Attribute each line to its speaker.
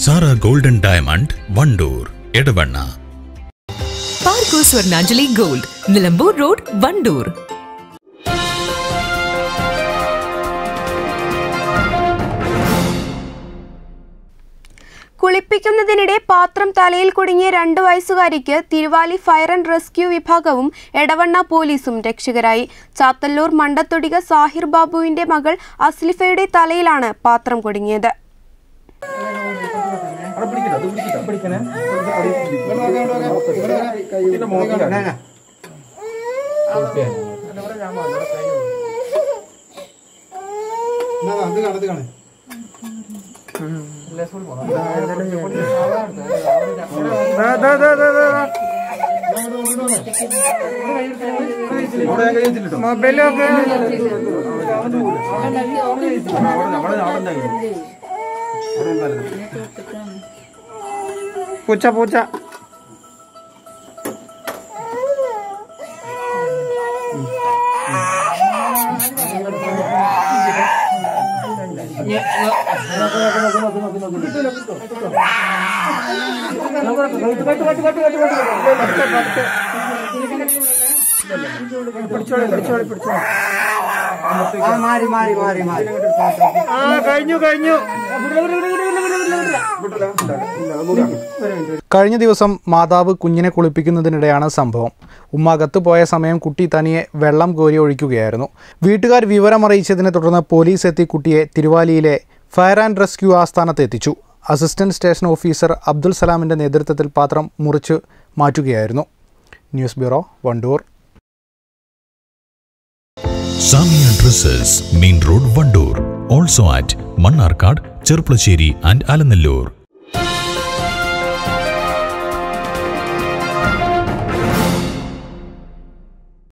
Speaker 1: Sara golden diamond Wandoor Edavanna
Speaker 2: പാർക്കോ Swarnanjali gold Nilambur road Wandoor
Speaker 3: കുളിപ്പിക്കുന്നതിനിടെ പാത്രം തലയിൽ കുടുങ്ങിയ രണ്ടു വയസ്സുകാരിക്ക് തിരുവാലി ഫയർ ആൻഡ് റെസ്ക്യൂ വിഭാഗവും എടവണ്ണ പോലീസും രക്ഷകരായി ചാത്തല്ലൂർ മണ്ടത്തൊടിക സാഹിർ ബാബുവിന്റെ മകൾ അസ്ലിഫയുടെ തലയിലാണ് പാത്രം കുടുങ്ങിയത്
Speaker 4: പൂച്ച പൂച്ച മാറി മാറി മാറി മാറി ആ കഴിഞ്ഞു കഴിഞ്ഞു
Speaker 5: കഴിഞ്ഞ ദിവസം മാതാവ് കുഞ്ഞിനെ കുളിപ്പിക്കുന്നതിനിടെയാണ് സംഭവം ഉമ്മ അകത്ത് പോയ സമയം കുട്ടി തനിയെ വെള്ളം കോരി ഒഴിക്കുകയായിരുന്നു വീട്ടുകാർ വിവരമറിയിച്ചതിനെ തുടർന്ന് പോലീസ് എത്തി കുട്ടിയെ തിരുവാലിയിലെ ഫയർ ആൻഡ് റെസ്ക്യൂ ആസ്ഥാനത്ത് എത്തിച്ചു അസിസ്റ്റന്റ് സ്റ്റേഷൻ ഓഫീസർ അബ്ദുൽ സലാമിൻ്റെ നേതൃത്വത്തിൽ പാത്രം മുറിച്ച് മാറ്റുകയായിരുന്നു news bureau Wandoor
Speaker 1: Samiya dresses main road Wandoor also at Mannarkkad Cherpulassery and Alanallur